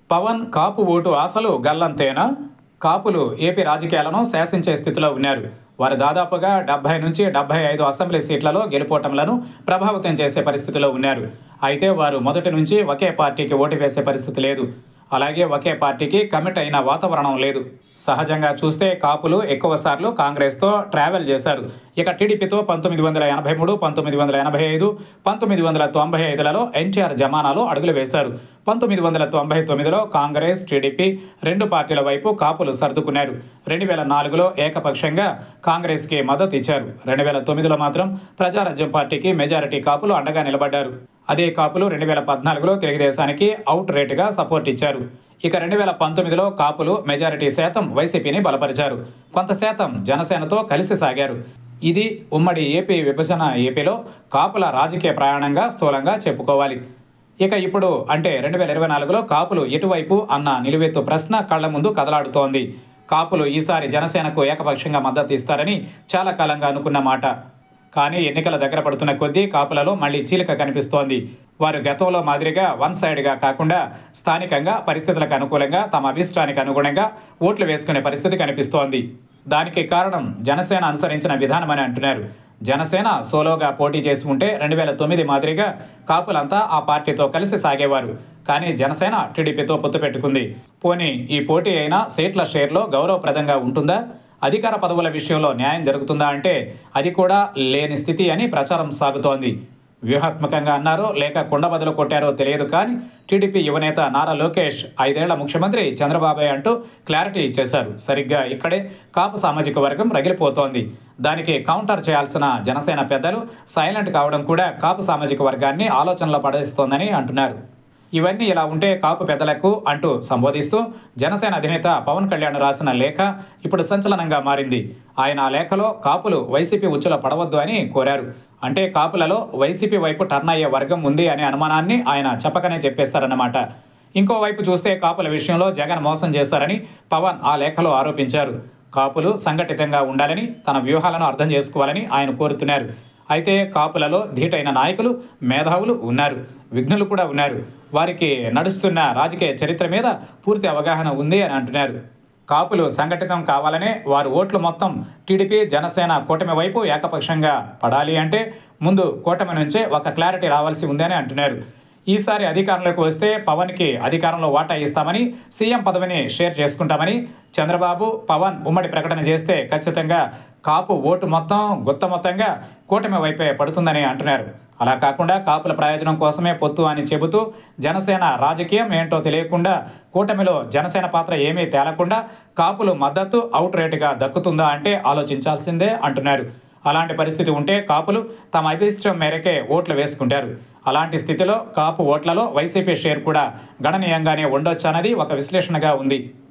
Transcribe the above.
పవన్ కాపు vote ఆశలు గల్లంతేనా కాపులు AP రాజకీయాలను శాసించే స్థితిలో ఉన్నారు వారు దాదాపుగా డెబ్బై నుంచి డెబ్బై ఐదు అసెంబ్లీ సీట్లలో గెలుపోవటంలను ప్రభావితం చేసే పరిస్థితిలో ఉన్నారు అయితే వారు మొదటి నుంచి ఒకే పార్టీకి ఓటు వేసే పరిస్థితి లేదు అలాగే ఒకే పార్టీకి కమిట్ అయిన వాతావరణం లేదు సహజంగా చూస్తే కాపులు ఎక్కువ సార్లు కాంగ్రెస్తో ట్రావెల్ చేశారు ఇక టీడీపీతో పంతొమ్మిది వందల ఎనభై మూడు పంతొమ్మిది వందల ఎనభై ఐదు పంతొమ్మిది వందల తొంభై ఐదులలో ఎన్టీఆర్ జమానాలో అడుగులు వేశారు పంతొమ్మిది వందల తొంభై తొమ్మిదిలో కాంగ్రెస్ టీడీపీ రెండు పార్టీల వైపు కాపులు సర్దుకున్నారు రెండు వేల నాలుగులో ఏకపక్షంగా కాంగ్రెస్కి మద్దతు ఇచ్చారు రెండు వేల తొమ్మిదిలో మాత్రం ప్రజారాజ్యం పార్టీకి మెజారిటీ కాపులు అండగా నిలబడ్డారు అదే కాపులు రెండు వేల పద్నాలుగులో తెలుగుదేశానికి అవుట్ రేటుగా సపోర్ట్ ఇచ్చారు ఇక రెండు వేల పంతొమ్మిదిలో కాపులు మెజారిటీ శాతం వైసీపీని బలపరిచారు కొంత శాతం జనసేనతో కలిసి సాగారు ఇది ఉమ్మడి ఏపీ విభజన ఏపీలో కాపుల రాజకీయ ప్రయాణంగా స్థూలంగా చెప్పుకోవాలి ఇక ఇప్పుడు అంటే రెండు వేల ఇరవై నాలుగులో కాపులు ఎటువైపు అన్న నిలువెత్తు ప్రశ్న కళ్ల ముందు కదలాడుతోంది కాపులు ఈసారి జనసేనకు ఏకపక్షంగా మద్దతు ఇస్తారని చాలా కాలంగా అనుకున్న మాట కానీ ఎన్నికల దగ్గర పడుతున్న కొద్దీ కాపులలో మళ్ళీ చీలిక కనిపిస్తోంది వారు గతంలో మాదిరిగా వన్ సైడ్గా కాకుండా స్థానికంగా పరిస్థితులకు అనుకూలంగా తమ అభిష్టానికి అనుగుణంగా ఓట్లు వేసుకునే పరిస్థితి కనిపిస్తోంది దానికి కారణం జనసేన అనుసరించిన విధానమని అంటున్నారు జనసేన సోలోగా పోటీ చేసి ఉంటే రెండు వేల తొమ్మిది మాదిరిగా కాపులంతా ఆ పార్టీతో కలిసి సాగేవారు కానీ జనసేన టీడీపీతో పొత్తు పెట్టుకుంది పోనీ ఈ పోటీ అయినా సీట్ల షేర్లో గౌరవప్రదంగా ఉంటుందా అధికార పదవుల విషయంలో న్యాయం జరుగుతుందా అంటే అది కూడా లేని స్థితి అని ప్రచారం సాగుతోంది వ్యూహాత్మకంగా అన్నారో లేక కుండబదులు కొట్టారో తెలియదు కానీ టీడీపీ యువనేత నారా లోకేష్ ఐదేళ్ల ముఖ్యమంత్రి చంద్రబాబే అంటూ క్లారిటీ ఇచ్చేశారు సరిగ్గా ఇక్కడే కాపు సామాజిక వర్గం రగిలిపోతోంది దానికి కౌంటర్ చేయాల్సిన జనసేన పెద్దలు సైలెంట్ కావడం కూడా కాపు సామాజిక వర్గాన్ని ఆలోచనలో పడేస్తోందని అంటున్నారు ఇవన్నీ ఇలా ఉంటే కాపు పెద్దలకు అంటూ సంబోధిస్తూ జనసేన అధినేత పవన్ కళ్యాణ్ రాసిన లేఖ ఇప్పుడు సంచలనంగా మారింది ఆయన ఆ లేఖలో కాపులు వైసీపీ ఉచ్చులో పడవద్దు అని కోరారు అంటే కాపులలో వైసీపీ వైపు టర్న్ అయ్యే వర్గం ఉంది అనే అనుమానాన్ని ఆయన చెప్పకనే చెప్పేశారన్నమాట ఇంకోవైపు చూస్తే కాపుల విషయంలో జగన్ మోసం చేశారని పవన్ ఆ లేఖలో ఆరోపించారు కాపులు సంఘటితంగా ఉండాలని తన వ్యూహాలను అర్థం చేసుకోవాలని ఆయన కోరుతున్నారు అయితే కాపులలో ధీటైన నాయకులు మేధావులు ఉన్నారు విఘ్నులు కూడా ఉన్నారు వారికి నడుస్తున్న రాజకీయ చరిత్ర మీద పూర్తి అవగాహన ఉంది అని అంటున్నారు కాపులు సంఘటితం కావాలనే వారు ఓట్లు మొత్తం టీడీపీ జనసేన కూటమి వైపు ఏకపక్షంగా పడాలి అంటే ముందు కూటమి నుంచే ఒక క్లారిటీ రావాల్సి ఉందని అంటున్నారు ఈసారి అధికారంలోకి వస్తే పవన్కి అధికారంలో వాటా ఇస్తామని సీఎం పదవిని షేర్ చేసుకుంటామని చంద్రబాబు పవన్ ఉమ్మడి ప్రకటన చేస్తే ఖచ్చితంగా కాపు ఓటు మొత్తం గుత్త మొత్తంగా కూటమి వైపే పడుతుందని అంటున్నారు అలా కాకుండా కాపుల ప్రయోజనం కోసమే పొత్తు అని చెబుతూ జనసేన రాజకీయం ఏంటో తెలియకుండా కూటమిలో జనసేన పాత్ర ఏమీ తేలకుండా కాపులు మద్దతు అవుట్ రేటుగా దక్కుతుందా అంటే ఆలోచించాల్సిందే అంటున్నారు అలాంటి పరిస్థితి ఉంటే కాపులు తమ అభిష్టం మేరకే ఓట్లు వేసుకుంటారు అలాంటి స్థితిలో కాపు ఓట్లలో వైసీపీ షేర్ కూడా గణనీయంగానే ఉండొచ్చన్నది ఒక విశ్లేషణగా ఉంది